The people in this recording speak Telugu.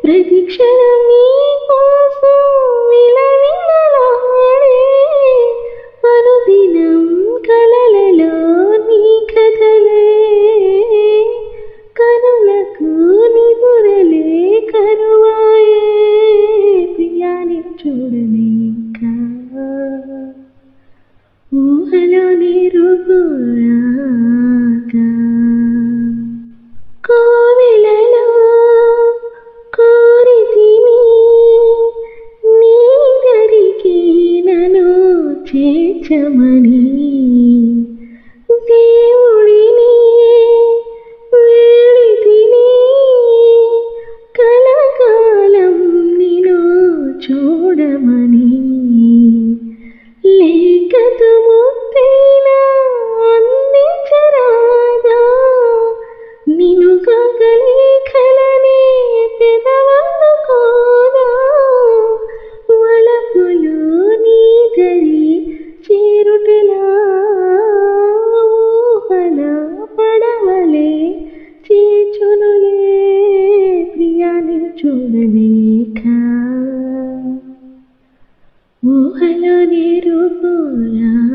ప్రతి క్షణం నీ కోసం విలవిలలాడే అనుదినం కలలలో నీ కథలే కనులకు నిదురలే కరువాయే ప్రియాని చూడలేక ఊహలోని రూపురాక కోవెలలో కోరితిని నీ దరికి నన్ను చేర్చమని దేవుడిని వేడితిని కలకాలం నిన్ను చూడమని లేఖతు ముత్తైనా అందించరాదా నిన్ను కాకలేఖలనే పెదవందుకోదా వలపులు నీ జరి చేరుటలా ఊహల పడవలే చేచునులే ప్రియాని చూడలేక ఊహలో నీరు పూరా